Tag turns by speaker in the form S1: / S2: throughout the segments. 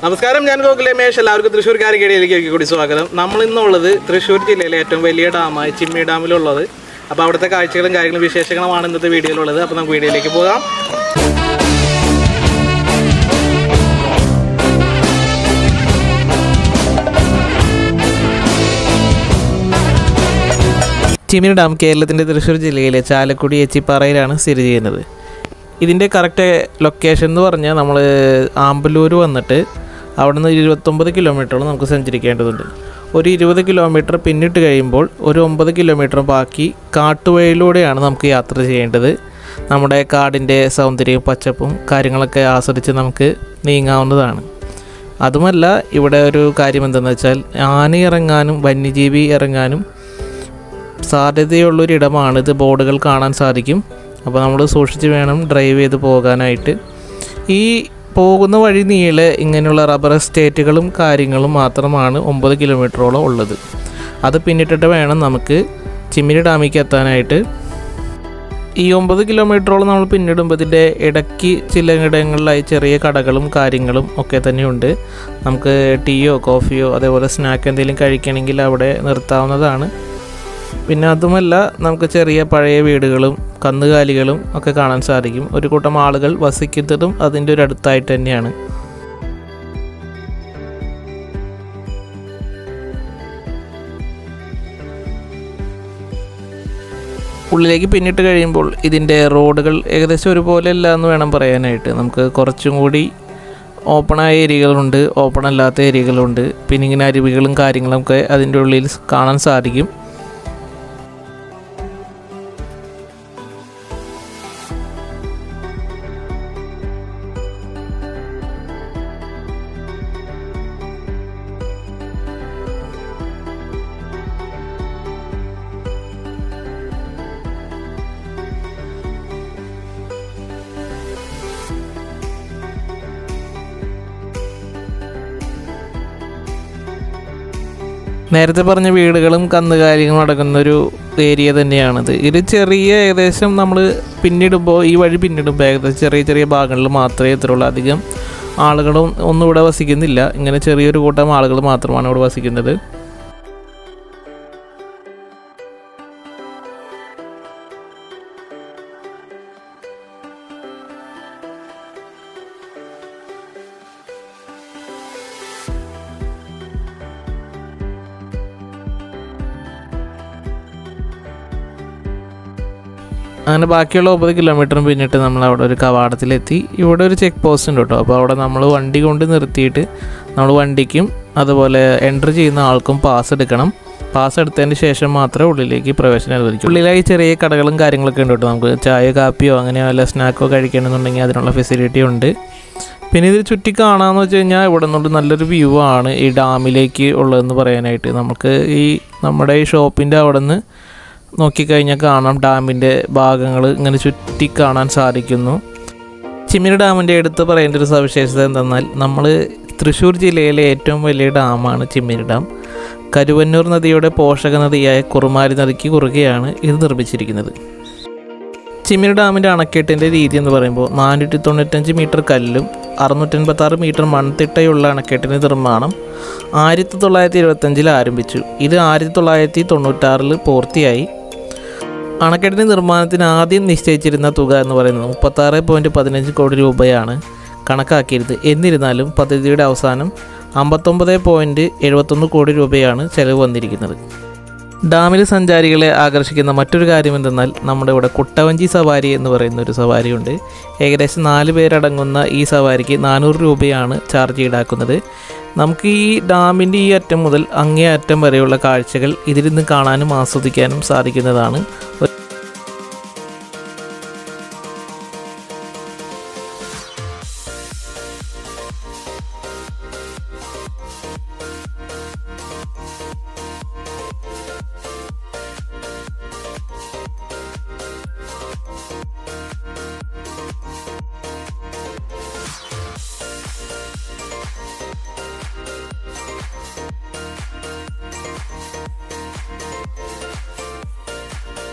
S1: നമസ്കാരം ഞാൻ ഗോകുലേമേഷ് എല്ലാവർക്കും തൃശ്ശൂർ കാരിക്കടയിലേക്ക് കൂടി സ്വാഗതം നമ്മൾ ഇന്നുള്ളത് തൃശ്ശൂർ ജില്ലയിലെ ഏറ്റവും വലിയ ഡാമായ ചിമ്മി ഡാമിലുള്ളത് അപ്പോൾ അവിടുത്തെ കാഴ്ചകളും കാര്യങ്ങളും വിശേഷങ്ങളുമാണ് ഇന്നത്തെ വീഡിയോയിലുള്ളത് അപ്പോൾ നമുക്ക് വീഡിയോയിലേക്ക് പോകാം ചിമ്മിനി ഡാം കേരളത്തിൻ്റെ തൃശ്ശൂർ ജില്ലയിലെ ചാലക്കുടി എച്ചിപ്പാറയിലാണ് സ്ഥിതി ചെയ്യുന്നത് ഇതിൻ്റെ കറക്റ്റ് ലൊക്കേഷൻ എന്ന് പറഞ്ഞാൽ നമ്മൾ ആമ്പലൂർ വന്നിട്ട് അവിടെ നിന്ന് ഇരുപത്തൊമ്പത് കിലോമീറ്ററോളം നമുക്ക് സഞ്ചരിക്കേണ്ടതുണ്ട് ഒരു ഇരുപത് കിലോമീറ്റർ പിന്നിട്ട് കഴിയുമ്പോൾ ഒരു ഒമ്പത് കിലോമീറ്റർ ബാക്കി കാട്ടുവഴിയിലൂടെയാണ് നമുക്ക് യാത്ര ചെയ്യേണ്ടത് നമ്മുടെ കാടിൻ്റെ സൗന്ദര്യവും പച്ചപ്പും കാര്യങ്ങളൊക്കെ ആസ്വദിച്ച് നമുക്ക് നീങ്ങാവുന്നതാണ് അതുമല്ല ഇവിടെ ഒരു കാര്യം എന്തെന്ന് വെച്ചാൽ ആന ഇറങ്ങാനും വന്യജീവി ഇറങ്ങാനും സാധ്യതയുള്ളൊരിടമാണ് ഇത് ബോർഡുകൾ കാണാൻ സാധിക്കും അപ്പോൾ നമ്മൾ സൂക്ഷിച്ച് വേണം ഡ്രൈവ് ചെയ്ത് പോകാനായിട്ട് ഈ പോകുന്ന വഴി നീളെ ഇങ്ങനെയുള്ള റബ്ബർ എസ്റ്റേറ്റുകളും കാര്യങ്ങളും മാത്രമാണ് ഒമ്പത് കിലോമീറ്ററോളം ഉള്ളത് അത് പിന്നിട്ടിട്ട് വേണം നമുക്ക് ചിമ്മിനി ഡാമിലേക്ക് എത്താനായിട്ട് ഈ ഒമ്പത് കിലോമീറ്ററോളം നമ്മൾ പിന്നിടുമ്പോൾ ഇതിൻ്റെ ഇടയ്ക്ക് ചിലയിടങ്ങളിലായി ചെറിയ കടകളും കാര്യങ്ങളും ഒക്കെ തന്നെയുണ്ട് നമുക്ക് ടീയോ കോഫിയോ അതേപോലെ സ്നാക്ക് എന്തെങ്കിലും കഴിക്കണമെങ്കിൽ അവിടെ നിർത്താവുന്നതാണ് പിന്നെ അതുമല്ല നമുക്ക് ചെറിയ പഴയ വീടുകളും കന്നുകാലികളും ഒക്കെ കാണാൻ സാധിക്കും ഒരു കൂട്ടം ആളുകൾ വസിക്കുന്നതും അതിൻ്റെ ഒരു അടുത്തായിട്ട് തന്നെയാണ് ഉള്ളിലേക്ക് പിന്നിട്ട് കഴിയുമ്പോൾ ഇതിൻ്റെ റോഡുകൾ ഏകദേശം ഒരുപോലെ അല്ല എന്ന് വേണം പറയാനായിട്ട് നമുക്ക് കുറച്ചും കൂടി ഓപ്പണായ ഏരിയകളുണ്ട് ഓപ്പൺ അല്ലാത്ത ഏരിയകളുണ്ട് പിന്നെ ഇങ്ങനെ അരുവികളും കാര്യങ്ങളൊക്കെ അതിൻ്റെ ഉള്ളിൽ കാണാൻ സാധിക്കും നേരത്തെ പറഞ്ഞ വീടുകളും കന്നുകാലികളും അടങ്ങുന്ന ഒരു ഏരിയ തന്നെയാണിത് ഇത് ചെറിയ ഏകദേശം നമ്മൾ പിന്നിടുമ്പോൾ ഈ വഴി പിന്നിടുമ്പോൾ ഏകദേശം ചെറിയ ചെറിയ ഭാഗങ്ങളിൽ മാത്രമേ എത്തുള്ളൂ അധികം ആളുകളും ഒന്നും ഇവിടെ വസിക്കുന്നില്ല ഇങ്ങനെ ചെറിയൊരു കൂട്ടം ആളുകൾ മാത്രമാണ് ഇവിടെ വസിക്കുന്നത് അങ്ങനെ ബാക്കിയുള്ള ഒമ്പത് കിലോമീറ്ററും പിന്നിട്ട് നമ്മൾ അവിടെ ഒരു കവാടത്തിലെത്തി ഇവിടെ ഒരു ചെക്ക് പോസ്റ്റ് ഉണ്ട് കേട്ടോ അപ്പോൾ അവിടെ നമ്മൾ വണ്ടി കൊണ്ട് നിർത്തിയിട്ട് നമ്മൾ വണ്ടിക്കും അതുപോലെ എൻ്റർ ചെയ്യുന്ന ആൾക്കും പാസ് എടുക്കണം പാസ് എടുത്തതിന് ശേഷം മാത്രമേ ഉള്ളിലേക്ക് പ്രവേശനം അനുവദിക്കൂ ഉള്ളിലായി ചെറിയ കടകളും കാര്യങ്ങളൊക്കെ ഉണ്ട് കേട്ടോ നമുക്ക് ചായ കാപ്പിയോ അങ്ങനെ വല്ല സ്നാക്കോ കഴിക്കണമെന്നുണ്ടെങ്കിൽ അതിനുള്ള ഫെസിലിറ്റി ഉണ്ട് പിന്നെ ഇതിൽ ചുറ്റി കാണാമെന്ന് വെച്ച് കഴിഞ്ഞാൽ ഇവിടെ നിന്നുള്ള നല്ലൊരു വ്യൂ ആണ് ഈ ഡാമിലേക്ക് ഉള്ളതെന്ന് പറയാനായിട്ട് നമുക്ക് ഈ നമ്മുടെ ഈ ഷോപ്പിൻ്റെ അവിടെ നിന്ന് നോക്കിക്കഴിഞ്ഞാൽ കാണാം ഡാമിൻ്റെ ഭാഗങ്ങൾ ഇങ്ങനെ ചുറ്റി കാണാൻ സാധിക്കുന്നു ചിമ്മിനി ഡാമിൻ്റെ എടുത്ത് പറയേണ്ട ഒരു സവിശേഷത എന്തെന്നാൽ നമ്മൾ തൃശ്ശൂർ ജില്ലയിലെ ഏറ്റവും വലിയ ഡാമാണ് ചിമ്മിനി ഡാം കരുവന്നൂർ നദിയുടെ പോഷക നദിയായ കുറുമാരി നദിക്ക് കുറുകെയാണ് ഇത് നിർമ്മിച്ചിരിക്കുന്നത് ചിമ്മിനി ഡാമിൻ്റെ അണക്കെട്ടിൻ്റെ രീതി എന്ന് പറയുമ്പോൾ നാനൂറ്റി തൊണ്ണൂറ്റഞ്ച് മീറ്റർ കല്ലും അറുന്നൂറ്റൻപത്താറ് മീറ്റർ മൺതിട്ടയുള്ള അണക്കെട്ടിൻ്റെ നിർമ്മാണം ആയിരത്തി തൊള്ളായിരത്തി ഇരുപത്തഞ്ചിൽ ആരംഭിച്ചു ഇത് ആയിരത്തി തൊള്ളായിരത്തി തൊണ്ണൂറ്റാറിൽ പൂർത്തിയായി അണക്കെട്ടിൻ്റെ നിർമ്മാണത്തിന് ആദ്യം നിശ്ചയിച്ചിരുന്ന തുക എന്ന് പറയുന്നത് മുപ്പത്താറ് പോയിൻറ്റ് പതിനഞ്ച് കോടി രൂപയാണ് കണക്കാക്കിയത് എന്നിരുന്നാലും പദ്ധതിയുടെ അവസാനം അമ്പത്തൊമ്പത് പോയിൻറ്റ് എഴുപത്തൊന്ന് കോടി രൂപയാണ് ചെലവ് വന്നിരിക്കുന്നത് ഡാമിൽ സഞ്ചാരികളെ ആകർഷിക്കുന്ന മറ്റൊരു കാര്യം എന്തെന്നാൽ നമ്മുടെ ഇവിടെ കുട്ടവഞ്ചി സവാരി എന്ന് പറയുന്ന ഒരു സവാരിയുണ്ട് ഏകദേശം നാല് പേരടങ്ങുന്ന ഈ സവാരിക്ക് നാനൂറ് രൂപയാണ് ചാർജ് ഈടാക്കുന്നത് നമുക്ക് ഈ ഡാമിൻ്റെ ഈ അറ്റം മുതൽ അങ്ങേ അറ്റം വരെയുള്ള കാഴ്ചകൾ ഇതിൽ നിന്ന് കാണാനും ആസ്വദിക്കാനും സാധിക്കുന്നതാണ്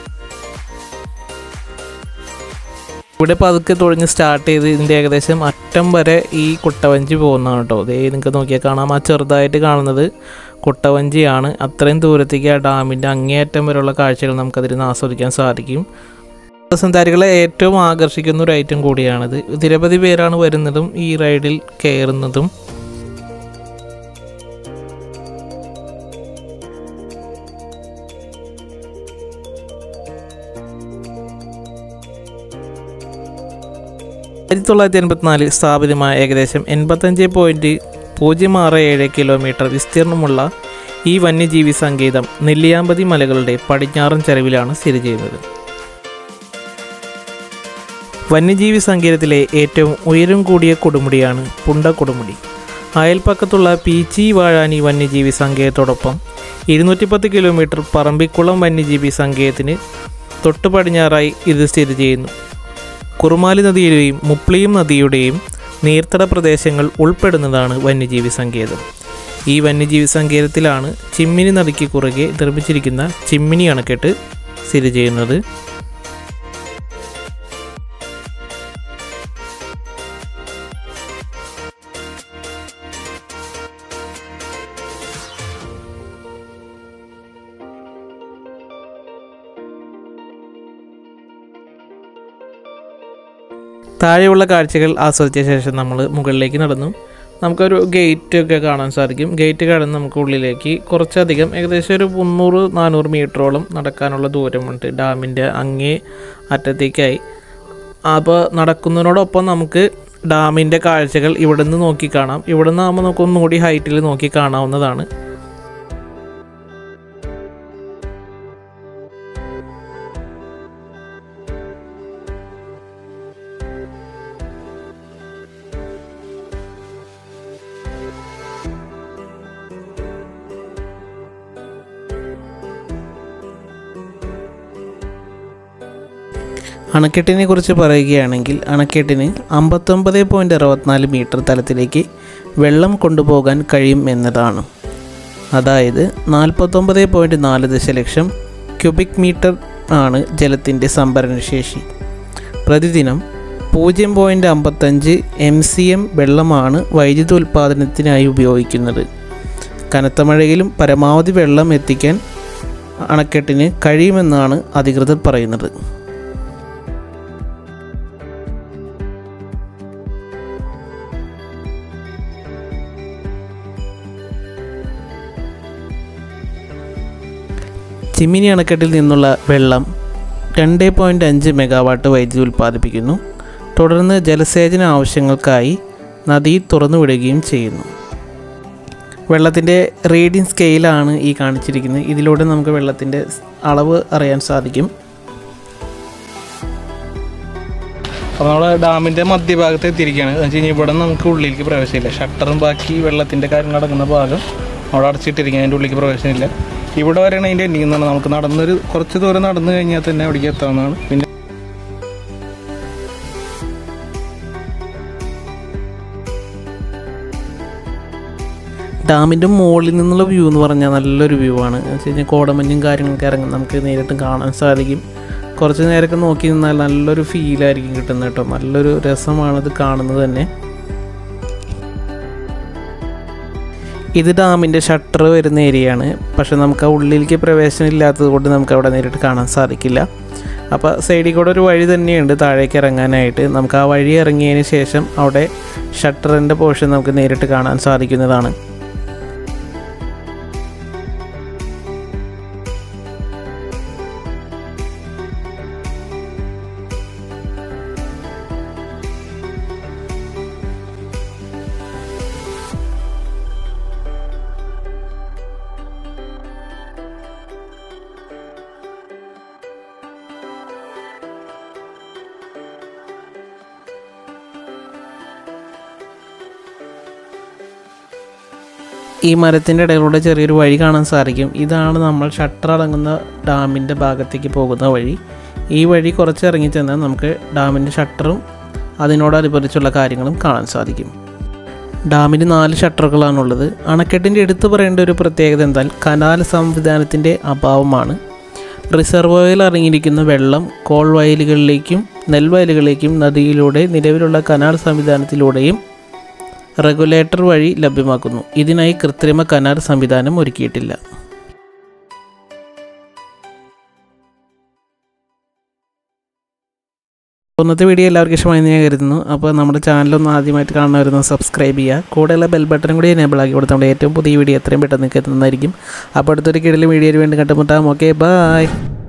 S1: ഇവിടെ പതുക്കെ തുഴഞ്ഞ് സ്റ്റാർട്ട് ചെയ്ത് ഇതിൻ്റെ ഏകദേശം അറ്റം അറ്റം വരെ ഈ കുട്ടവഞ്ചി പോകുന്നതാണ് കേട്ടോ ദേ നിങ്ങൾക്ക് നോക്കിയാൽ കാണാം ആ ചെറുതായിട്ട് കാണുന്നത് കുട്ടവഞ്ചിയാണ് അത്രയും ദൂരത്തേക്ക് ആ ഡാമിൻ്റെ അങ്ങേയറ്റം വരെയുള്ള കാഴ്ചകൾ നമുക്കതിൽ നിന്ന് ആസ്വദിക്കാൻ സാധിക്കും സഞ്ചാരികളെ ഏറ്റവും ആകർഷിക്കുന്ന ഒരു ഐറ്റം കൂടിയാണിത് നിരവധി പേരാണ് വരുന്നതും ഈ റൈഡിൽ കയറുന്നതും ആയിരത്തി തൊള്ളായിരത്തി എൺപത്തിനാലിൽ സ്ഥാപിതമായ ഏകദേശം എൺപത്തഞ്ച് പോയിൻറ്റ് പൂജ്യം ആറ് ഏഴ് കിലോമീറ്റർ വിസ്തീർണമുള്ള ഈ വന്യജീവി സങ്കേതം നെല്ലിയാമ്പതി മലകളുടെ പടിഞ്ഞാറൻ ചരിവിലാണ് സ്ഥിതി ചെയ്യുന്നത് വന്യജീവി സങ്കേതത്തിലെ ഏറ്റവും ഉയരം കൂടിയ കൊടുമുടിയാണ് പുണ്ട കൊടുമുടി അയൽപ്പക്കത്തുള്ള പീച്ചി വാഴാനി വന്യജീവി സങ്കേതത്തോടൊപ്പം ഇരുന്നൂറ്റി പത്ത് കിലോമീറ്റർ പറമ്പിക്കുളം വന്യജീവി സങ്കേതത്തിന് തൊട്ടു പടിഞ്ഞാറായി ഇത് സ്ഥിതി ചെയ്യുന്നു കുറുമാലി നദിയുടെയും മുപ്ലിയും നദിയുടെയും നീർത്തട പ്രദേശങ്ങൾ ഉൾപ്പെടുന്നതാണ് വന്യജീവി സങ്കേതം ഈ വന്യജീവി സങ്കേതത്തിലാണ് ചിമ്മിനി നദിക്ക് കുറുകെ നിർമ്മിച്ചിരിക്കുന്ന ചിമ്മിനി അണക്കെട്ട് സ്ഥിതി ചെയ്യുന്നത് താഴെയുള്ള കാഴ്ചകൾ ആസ്വദിച്ച ശേഷം നമ്മൾ മുകളിലേക്ക് നടന്നു നമുക്കൊരു ഗേറ്റ് ഒക്കെ കാണാൻ സാധിക്കും ഗേറ്റ് കടന്ന് നമുക്ക് ഉള്ളിലേക്ക് കുറച്ചധികം ഏകദേശം ഒരു മുന്നൂറ് നാനൂറ് മീറ്ററോളം നടക്കാനുള്ള ദൂരമുണ്ട് ഡാമിൻ്റെ അങ്ങേ അറ്റത്തേക്കായി അപ്പോൾ നടക്കുന്നതിനോടൊപ്പം നമുക്ക് ഡാമിൻ്റെ കാഴ്ചകൾ ഇവിടെ നിന്ന് നോക്കി കാണാം ഇവിടെ നിന്ന് ആകുമ്പോൾ നമുക്ക് ഒന്നുകൂടി ഹൈറ്റിൽ നോക്കി കാണാവുന്നതാണ് അണക്കെട്ടിനെ കുറിച്ച് പറയുകയാണെങ്കിൽ അണക്കെട്ടിന് അമ്പത്തൊമ്പത് പോയിൻറ്റ് അറുപത്തിനാല് മീറ്റർ തലത്തിലേക്ക് വെള്ളം കൊണ്ടുപോകാൻ കഴിയും എന്നതാണ് അതായത് നാൽപ്പത്തൊമ്പത് പോയിൻറ്റ് നാല് ദശലക്ഷം ക്യൂബിക് മീറ്റർ ആണ് ജലത്തിൻ്റെ സംഭരണശേഷി പ്രതിദിനം പൂജ്യം പോയിൻറ്റ് അമ്പത്തഞ്ച് എം സി എം വെള്ളമാണ് വൈദ്യുതി ഉൽപ്പാദനത്തിനായി ഉപയോഗിക്കുന്നത് കനത്ത മഴയിലും പരമാവധി വെള്ളം എത്തിക്കാൻ അണക്കെട്ടിന് കഴിയുമെന്നാണ് അധികൃതർ പറയുന്നത് ചിമ്മിനി അണക്കെട്ടിൽ നിന്നുള്ള വെള്ളം രണ്ട് പോയിൻറ്റ് അഞ്ച് മെഗാവാട്ട് വൈദ്യുതി ഉൽപ്പാദിപ്പിക്കുന്നു തുടർന്ന് ജലസേചന ആവശ്യങ്ങൾക്കായി നദി തുറന്നുവിടുകയും ചെയ്യുന്നു വെള്ളത്തിൻ്റെ റീഡിംഗ് സ്കെയിലാണ് ഈ കാണിച്ചിരിക്കുന്നത് ഇതിലൂടെ നമുക്ക് വെള്ളത്തിൻ്റെ അളവ് അറിയാൻ സാധിക്കും അപ്പോൾ നമ്മൾ ഡാമിൻ്റെ മധ്യഭാഗത്ത് എത്തിയിരിക്കുകയാണ് എന്ന് വെച്ച് കഴിഞ്ഞാൽ ഇവിടെ നമുക്ക് ഉള്ളിലേക്ക് പ്രവേശനമില്ല ഷട്ടറും ബാക്കി വെള്ളത്തിൻ്റെ കാര്യങ്ങൾ അടങ്ങുന്ന ഭാഗം അവിടെ അടച്ചിട്ടിരിക്കുക അതിൻ്റെ ഉള്ളിലേക്ക് പ്രവേശനമില്ല ഇവിടെ വരെയാണ് അതിൻ്റെ എൻഡിങ് എന്ന് പറഞ്ഞാൽ നമുക്ക് നടന്നൊരു കുറച്ച് ദൂരം നടന്നു കഴിഞ്ഞാൽ തന്നെ അവിടേക്ക് എത്താവുന്നതാണ് പിന്നെ ഡാമിൻ്റെ മുകളിൽ നിന്നുള്ള വ്യൂ എന്ന് പറഞ്ഞാൽ നല്ലൊരു വ്യൂ ആണ് എന്ന് വെച്ച് കഴിഞ്ഞാൽ കോടമഞ്ഞും കാര്യങ്ങളൊക്കെ ഇറങ്ങി നമുക്ക് നേരിട്ട് കാണാൻ സാധിക്കും കുറച്ച് നേരമൊക്കെ നോക്കി നിന്നാൽ നല്ലൊരു ഫീലായിരിക്കും കിട്ടുന്നത് കേട്ടോ നല്ലൊരു രസമാണത് കാണുന്നത് തന്നെ ഇത് ഡാമിൻ്റെ ഷട്ടർ വരുന്ന ഏരിയയാണ് പക്ഷെ നമുക്ക് ആ ഉള്ളിലേക്ക് പ്രവേശനം ഇല്ലാത്തത് കൊണ്ട് നമുക്ക് അവിടെ നേരിട്ട് കാണാൻ സാധിക്കില്ല അപ്പോൾ സൈഡിൽ കൂടെ ഒരു വഴി തന്നെയുണ്ട് താഴേക്ക് ഇറങ്ങാനായിട്ട് നമുക്ക് ആ വഴി ഇറങ്ങിയതിന് ശേഷം അവിടെ ഷട്ടറിൻ്റെ പോർഷൻ നമുക്ക് നേരിട്ട് കാണാൻ സാധിക്കുന്നതാണ് ഈ മരത്തിൻ്റെ ഇടയിലൂടെ ചെറിയൊരു വഴി കാണാൻ സാധിക്കും ഇതാണ് നമ്മൾ ഷട്ടർ അടങ്ങുന്ന ഡാമിൻ്റെ ഭാഗത്തേക്ക് പോകുന്ന വഴി ഈ വഴി കുറച്ച് ഇറങ്ങി ചെന്നാൽ നമുക്ക് ഡാമിൻ്റെ ഷട്ടറും അതിനോടനുബന്ധിച്ചുള്ള കാര്യങ്ങളും കാണാൻ സാധിക്കും ഡാമിന് നാല് ഷട്ടറുകളാണുള്ളത് അണക്കെട്ടിൻ്റെ എടുത്തു പറയേണ്ട ഒരു പ്രത്യേകത എന്നാൽ കനാൽ സംവിധാനത്തിൻ്റെ അഭാവമാണ് റിസർവോയിൽ ഇറങ്ങിയിരിക്കുന്ന വെള്ളം കോൾ വയലുകളിലേക്കും
S2: നെൽവയലുകളിലേക്കും നദിയിലൂടെ നിലവിലുള്ള കനാൽ സംവിധാനത്തിലൂടെയും റെഗുലേറ്റർ വഴി ലഭ്യമാക്കുന്നു ഇതിനായി കൃത്രിമ കനാൽ സംവിധാനം ഒരുക്കിയിട്ടില്ല ഇന്നത്തെ വീഡിയോ എല്ലാവർക്കും ഇഷ്ടമായി ഞാൻ കരുതുന്നു അപ്പോൾ നമ്മുടെ ചാനലൊന്ന് ആദ്യമായിട്ട് കാണുന്നവരൊന്ന് സബ്സ്ക്രൈബ് ചെയ്യുക കൂടെയുള്ള ബെൽ ബട്ടൺ കൂടി എനേബിൾ ആക്കി കൊടുത്താൽ നമ്മുടെ ഏറ്റവും പുതിയ വീഡിയോ എത്രയും പെട്ടെന്ന് നിങ്ങൾക്ക് എത്തുന്നതായിരിക്കും അപ്പോൾ അടുത്തൊരു കിടലും വീഡിയോയിൽ വീണ്ടും കണ്ടുമുട്ടാം ഓക്കെ ബായ്